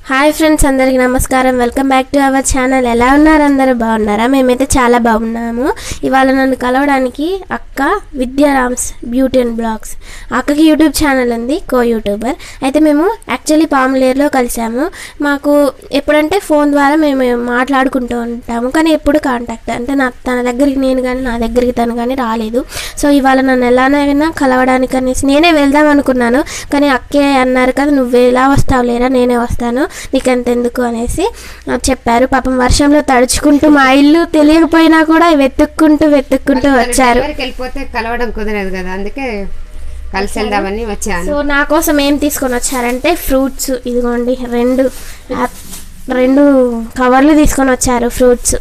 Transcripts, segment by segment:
Hi friends అందరికీ నమస్కారం welcome back to our channel ఎలా ఉన్నారు అందరూ బాగున్నారా మేమైతే చాలా బాగున్నాము ఇవాళ నన్ను కలవడానికి అక్క విద్యారామ్స్ బ్యూటీ అండ్ బ్లాగ్స్ అక్కకి యూట్యూబ్ ఛానల్ ఉంది కో యూట్యూబర్ అయితే మేము యాక్చువల్లీ పాములేరులో కలిసాము మాకు ఎప్పుడంటే ఫోన్ ద్వారా మేము మాట్లాడుకుంటూ ఉంటాము కానీ ఎప్పుడు కాంటాక్ట్ అంటే నా తన దగ్గరికి నేను కానీ నా దగ్గరికి తను కానీ రాలేదు సో ఇవాళ నన్ను ఎలానైనా కలవడానికి అనేసి నేనే వెళ్దాం అనుకున్నాను కానీ అక్కే అన్నారు కదా నువ్వు ఎలా వస్తావు లేరా నేనే వస్తాను నీకెంతెందుకు అనేసి ఆ, చెప్పారు పాపం వర్షంలో తడుచుకుంటూ మా ఇల్లు తెలియకపోయినా కూడా వెతుక్కుంటూ వెతుక్కుంటూ వచ్చారు డెలివరీకి వెళ్ళిపోతే కలవడం కుదరదు కదా అందుకే కలిసి వెళ్దామని వచ్చాను సో నా కోసం ఏం తీసుకొని వచ్చారంటే ఫ్రూట్స్ ఇదిగోండి రెండు యాప్- రెండు కవర్లు తీసుకొని వచ్చారు ఫ్రూట్స్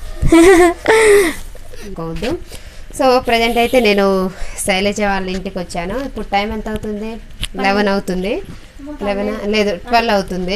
ఇంకోవద్దు సో ప్రజెంట్ అయితే నేను శైలజ వాళ్ళ ఇంటికి వచ్చాను ఇప్పుడు టైం ఎంత అవుతుంది లెవెన్ అవుతుంది లెవెన్ లేదు ట్వెల్వ్ అవుతుంది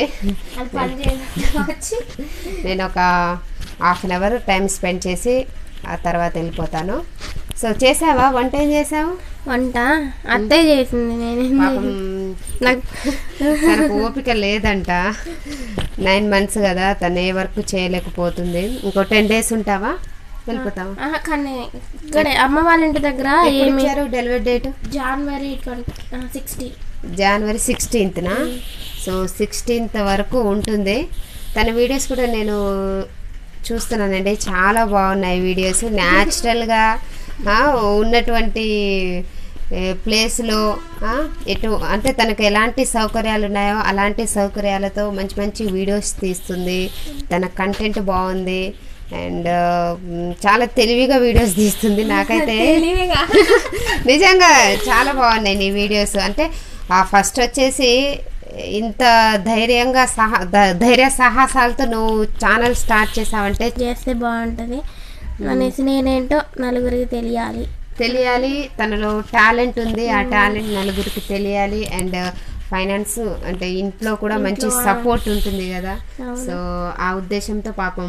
నేను ఒక half an hour time spend చేసి ఆ తర్వాత వెళ్ళిపోతాను సో చేసావా వంట ఏం చేసావు వంట అత్తయ్య చేసింది నేనేం పాపం నాకు తనకు ఓపిక లేదంట నైన్ మంత్స్ కదా తను ఏ వర్క్ చేయలేకపోతుంది ఇంకో టెన్ డేస్ ఉంటావా వెళ్ళిపోతావా ఆహా, కానీ ఇక్కడ అమ్మ వాళ్ళ ఇంటి దగ్గర ఎప్పుడు ఏమి ఇచ్చారు delivery date January twenty sixty January సిక్స్టీన్త్న సో సిక్స్టీన్త్ వరకు ఉంటుంది తన వీడియోస్ కూడా నేను చూస్తున్నానండి చాలా బాగున్నాయి వీడియోస్ న్యాచురల్గా ఉన్నటువంటి ప్లేస్లో ఎటు అంటే తనకు ఎలాంటి సౌకర్యాలు ఉన్నాయో అలాంటి సౌకర్యాలతో మంచి మంచి వీడియోస్ తీస్తుంది తన కంటెంట్ బాగుంది అండ్ చాలా తెలివిగా వీడియోస్ తీస్తుంది నాకైతే నిజంగా చాలా బాగున్నాయి నీ వీడియోస్ అంటే ఆ ఫస్ట్ వచ్చేసి ఇంత ధైర్యంగా సహా ధ- ధైర్య సాహసాలతో నువ్వు ఛానల్ స్టార్ట్ చేసావంటే చేస్తే బాగుంటుంది అనేసి నేనేంటో నలుగురికి తెలియాలి తెలియాలి తనలో టాలెంట్ ఉంది ఆ టాలెంట్ నలుగురికి తెలియాలి అండ్ ఫైనాన్స్ అంటే ఇంట్లో కూడా మంచి సపోర్ట్ ఉంటుంది కదా సో ఆ ఉద్దేశంతో పాపం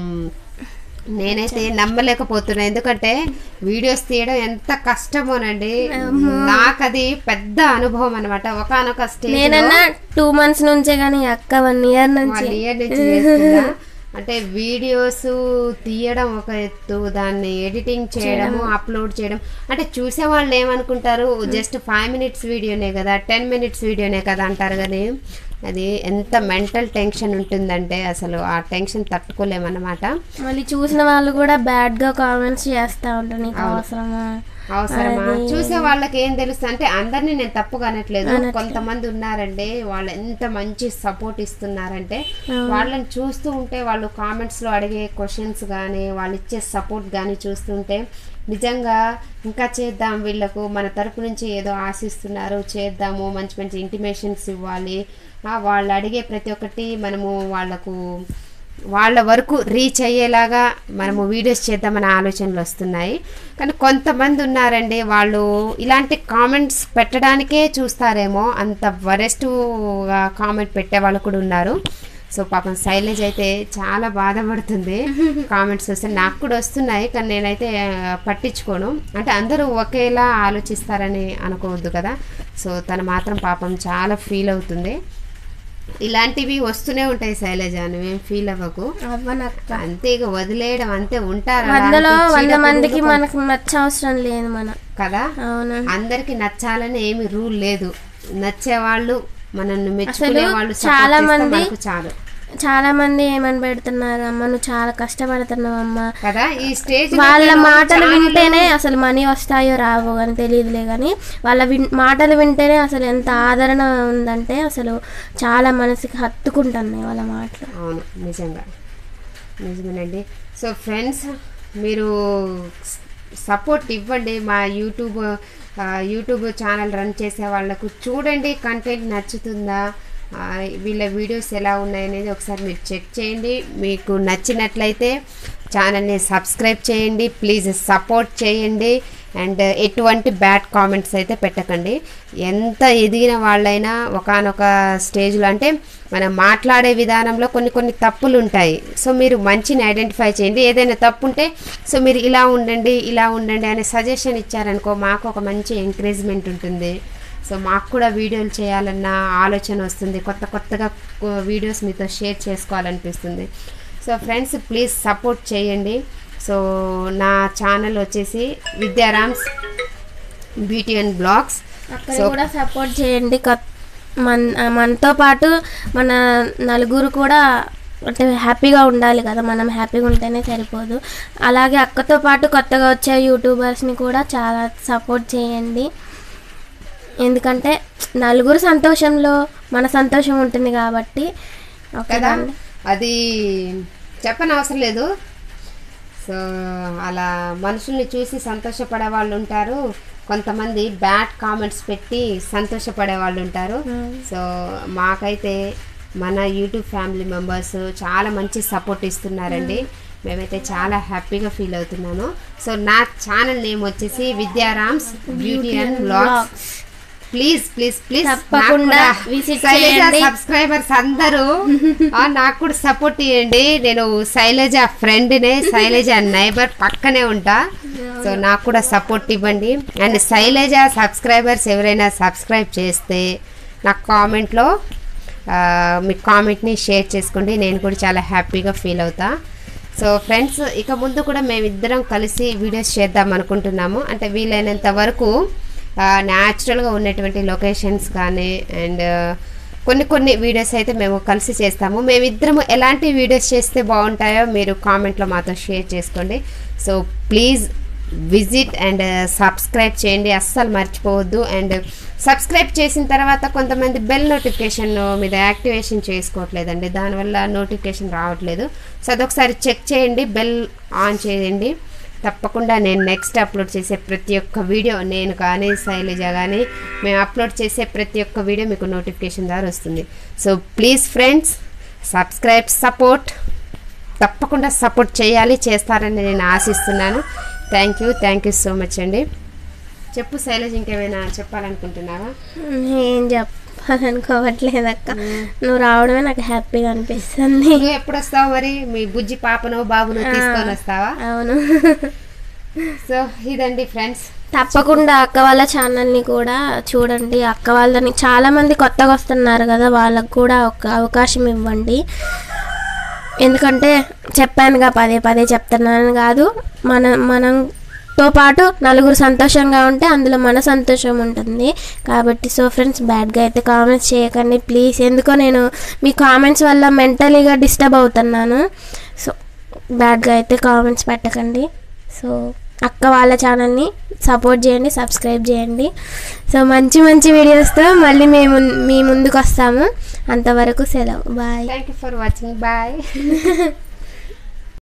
నేనైతే నమ్మలేకపోతున్నా ఎందుకంటే వీడియోస్ తీయడం ఎంత కష్టమోనండి నాకు అది పెద్ద అనుభవం అనమాట ఒకనొక స్టేజ్ నేనన్నా టూ మంత్స్ నుంచే కానీ అక్క వన్ ఇయర్ నుంచి వన్ ఇయర్ నుంచి చేస్తున్నా. అంటే వీడియోస్ తీయడం ఒక ఎత్తు దాన్ని ఎడిటింగ్ చేయడము అప్లోడ్ చేయడం అంటే చూసే వాళ్ళు ఏమనుకుంటారు జస్ట్ ఫైవ్ మినిట్స్ వీడియోనే కదా టెన్ మినిట్స్ వీడియోనే కదా అంటారు కానీ అది ఎంత మెంటల్ టెన్షన్ ఉంటుందంటే అసలు ఆ టెన్షన్ తట్టుకోలేమన్నమాట మళ్ళీ చూసిన వాళ్ళు కూడా బ్యాడ్ గా కామెంట్స్ చేస్తా ఉంటారు నీకు అవసరమా అవసరమా చూసే వాళ్ళకి ఏం తెలుస్తుంది అంటే అందరినీ నేను తప్పుగా అనట్లేదు కొంతమంది ఉన్నారండి వాళ్ళు ఎంత మంచి సపోర్ట్ ఇస్తున్నారంటే వాళ్ళని చూస్తూ ఉంటే వాళ్ళు కామెంట్స్ లో అడిగే క్వశ్చన్స్ కానీ వాళ్ళు ఇచ్చే సపోర్ట్ కానీ చూస్తుంటే నిజంగా ఇంకా చేద్దాం వీళ్ళకు మన తరపు నుంచి ఏదో ఆశిస్తున్నారు చేద్దాము మంచి మంచి ఇంటిమేషన్స్ ఇవ్వాలి ఆ, వాళ్ళు అడిగే ప్రతి ఒక్కటి మనము వాళ్ళకు వాళ్ళ వరకు రీచ్ అయ్యేలాగా మనము వీడియోస్ చేద్దామనే ఆలోచనలు వస్తున్నాయి కానీ కొంతమంది ఉన్నారండి వాళ్ళు ఇలాంటి కామెంట్స్ పెట్టడానికే చూస్తారేమో అంత వరెస్ట్గా కామెంట్ పెట్టే వాళ్ళు కూడా ఉన్నారు సో పాపం శైలేజ్ అయితే చాలా బాధపడుతుంది కామెంట్స్ వస్తే నాకు కూడా వస్తున్నాయి కానీ నేనైతే ఆ, పట్టించుకోను అంటే అందరూ ఒకేలా ఆలోచిస్తారని అనుకోవద్దు కదా సో తను మాత్రం పాపం చాలా ఫీల్ అవుతుంది ఇలాంటివి వస్తూనే ఉంటాయి శైలజ నువ్వేం ఫీల్ అవ్వకు అవ్వనక్క అంతే ఇక వదిలేయడం అంతే ఉంటారు వందలో అలాంటి వంద చీడ మందికి పురుగులు మనకు నచ్చవసరం లేదు మన కదా అవునా అందరికి నచ్చాలని ఏమి రూల్ లేదు నచ్చే వాళ్ళు మనల్ని మెచ్చుకునే వాళ్ళు support చాలా చేస్తే మంది- మనకు చాలు చాలా మంది ఏమని పెడుతున్నారు అమ్మ నువ్వు చాలా కష్టపడుతున్నావు అమ్మ కదా ఈ స్టేజ్ వాళ్ళ మాటలు వింటేనే అసలు మనీ వస్తాయో రావో అని తెలియదులే కానీ వాళ్ళ విన్ మాటలు వింటేనే అసలు ఎంత ఆదరణ ఉందంటే అసలు చాలా మనసుకి హత్తుకుంటున్నాయి వాళ్ళ మాటలు అవును నిజంగా నిజమేనండి సో ఫ్రెండ్స్ మీరు సపోర్ట్ ఇవ్వండి మా యూట్యూబ్ ఆ, యూట్యూబ్ ఛానల్ రన్ చేసే వాళ్ళకు చూడండి కంటెంట్ నచ్చుతుందా ఆ, వీళ్ళ వీడియోస్ ఎలా ఉన్నాయనేది ఒకసారి మీరు చెక్ చేయండి మీకు నచ్చినట్లయితే ఛానల్ని సబ్స్క్రైబ్ చేయండి ప్లీజ్ సపోర్ట్ చేయండి అండ్ ఎటువంటి బ్యాడ్ కామెంట్స్ అయితే పెట్టకండి ఎంత ఎదిగిన వాళ్ళైనా ఒకనొక స్టేజ్లో అంటే మనం మాట్లాడే విధానంలో కొన్ని కొన్ని తప్పులు ఉంటాయి సో మీరు మంచిని ఐడెంటిఫై చేయండి ఏదైనా తప్పు ఉంటే సో మీరు ఇలా ఉండండి ఇలా ఉండండి అనే సజెషన్ ఇచ్చారనుకో మాకు ఒక మంచి ఎంకరేజ్మెంట్ ఉంటుంది సో మాకు కూడా వీడియోలు చేయాలన్న ఆలోచన వస్తుంది కొత్త కొత్తగా కో- వీడియోస్ మీతో షేర్ చేసుకోవాలనిపిస్తుంది సో ఫ్రెండ్స్ ప్లీజ్ సపోర్ట్ చేయండి సో నా ఛానల్ వచ్చేసి విద్యారామ్స్ బ్యూటీ అండ్ బ్లాగ్స్ అక్కడ సో కూడా సపోర్ట్ చేయండి కొత్త మన మనతో పాటు మన నలుగురు కూడా అంటే హ్యాపీగా ఉండాలి కదా మనం హ్యాపీగా ఉంటేనే సరిపోదు అలాగే అక్కతో పాటు కొత్తగా వచ్చే యూట్యూబర్స్ని కూడా చాలా సపోర్ట్ చేయండి ఎందుకంటే నలుగురు సంతోషంలో మన సంతోషం ఉంటుంది కాబట్టి కదా ఓకేనా అండి? అది చెప్పని అవసరం లేదు సో అలా మనుషుల్ని చూసి సంతోషపడే వాళ్ళు ఉంటారు కొంతమంది బ్యాడ్ కామెంట్స్ పెట్టి సంతోషపడే వాళ్ళు ఉంటారు సో మాకైతే మన యూట్యూబ్ ఫ్యామిలీ మెంబర్స్ చాలా మంచి సపోర్ట్ ఇస్తున్నారండి మేమైతే చాలా హ్యాపీగా ఫీల్ అవుతున్నాను సో నా ఛానల్ నేమ్ వచ్చేసి Vidyarams beauty and blogs please please please తప్పకుండా visit శైలజ చేయండి. సబ్స్క్రైబర్స్ అందరూ ఆ, నాకు కూడా సపోర్ట్ ఇవ్వండి నేను శైలజ ఫ్రెండ్నే శైలజ నైబర్ పక్కనే ఉంటా సో నాకు కూడా సపోర్ట్ ఇవ్వండి అండ్ శైలజ సబ్స్క్రైబర్స్ ఎవరైనా సబ్స్క్రైబ్ చేస్తే నాకు కామెంట్లో మీ కామెంట్ని షేర్ చేసుకోండి నేను కూడా చాలా హ్యాపీగా ఫీల్ అవుతా సో ఫ్రెండ్స్ ఇక ముందు కూడా మేమిద్దరం కలిసి వీడియోస్ చేద్దాం అనుకుంటున్నాము అంటే వీలైనంత వరకు న్యాచురల్గా ఉన్నటువంటి లొకేషన్స్ కానీ అండ్ కొన్ని కొన్ని వీడియోస్ అయితే మేము కలిసి చేస్తాము మేమిద్దరము ఎలాంటి వీడియోస్ చేస్తే బాగుంటాయో మీరు కామెంట్లో మాతో షేర్ చేసుకోండి so please visit and subscribe చేయండి అస్సలు మర్చిపోవద్దు అండ్ సబ్స్క్రైబ్ చేసిన తర్వాత కొంతమంది బెల్ నోటిఫికేషన్ మీద యాక్టివేషన్ చేసుకోవట్లేదండి దానివల్ల నోటిఫికేషన్ రావట్లేదు సో అదొకసారి చెక్ చేయండి బెల్ ఆన్ చేయండి తప్పకుండా నేను నెక్స్ట్ అప్లోడ్ చేసే ప్రతి ఒక్క వీడియో నేను కానీ శైలజ కానీ మేము అప్లోడ్ చేసే ప్రతి ఒక్క వీడియో మీకు నోటిఫికేషన్ ద్వారా వస్తుంది so please friends subscribe support తప్పకుండా సపోర్ట్ చేయాలి చేస్తారని నేను ఆశిస్తున్నాను thank you thank you so much అండి చెప్పు శైలజ ఇంకేమైనా చెప్పాలనుకుంటున్నావా ఏం చెప్పాలనుకోవట్లేదు అక్క నువ్వు రావడమే నాకు హ్యాపీగా అనిపిస్తుంది నువ్వు ఎప్పుడు వస్తావు మరి మీ బుజ్జి పాపను బాబును తీసుకొని వస్తావా అవును సో ఇదండి ఫ్రెండ్స్ తప్పకుండా అక్క వాళ్ళ ఛానల్ని కూడా చూడండి అక్క వాళ్ళని చాలా మంది కొత్తగా వస్తున్నారు కదా వాళ్ళకు కూడా ఒక అవకాశం ఇవ్వండి ఎందుకంటే చెప్పానుగా పదే పదే చెప్తున్నాను కాదు మన మనంతో పాటు నలుగురు సంతోషంగా ఉంటే అందులో మన సంతోషం ఉంటుంది కాబట్టి సో ఫ్రెండ్స్ బ్యాడ్గా అయితే కామెంట్స్ చేయకండి ప్లీజ్ ఎందుకో నేను మీ కామెంట్స్ వల్ల మెంటలీగా డిస్టర్బ్ అవుతున్నాను సో బ్యాడ్గా అయితే కామెంట్స్ పెట్టకండి సో అక్క వాళ్ళ ఛానల్ని సపోర్ట్ చేయండి సబ్స్క్రైబ్ చేయండి సో మంచి మంచి వీడియోస్తో మళ్ళీ మేము మీ ముందుకు వస్తాము అంతవరకు సెలవు bye thank you for watching bye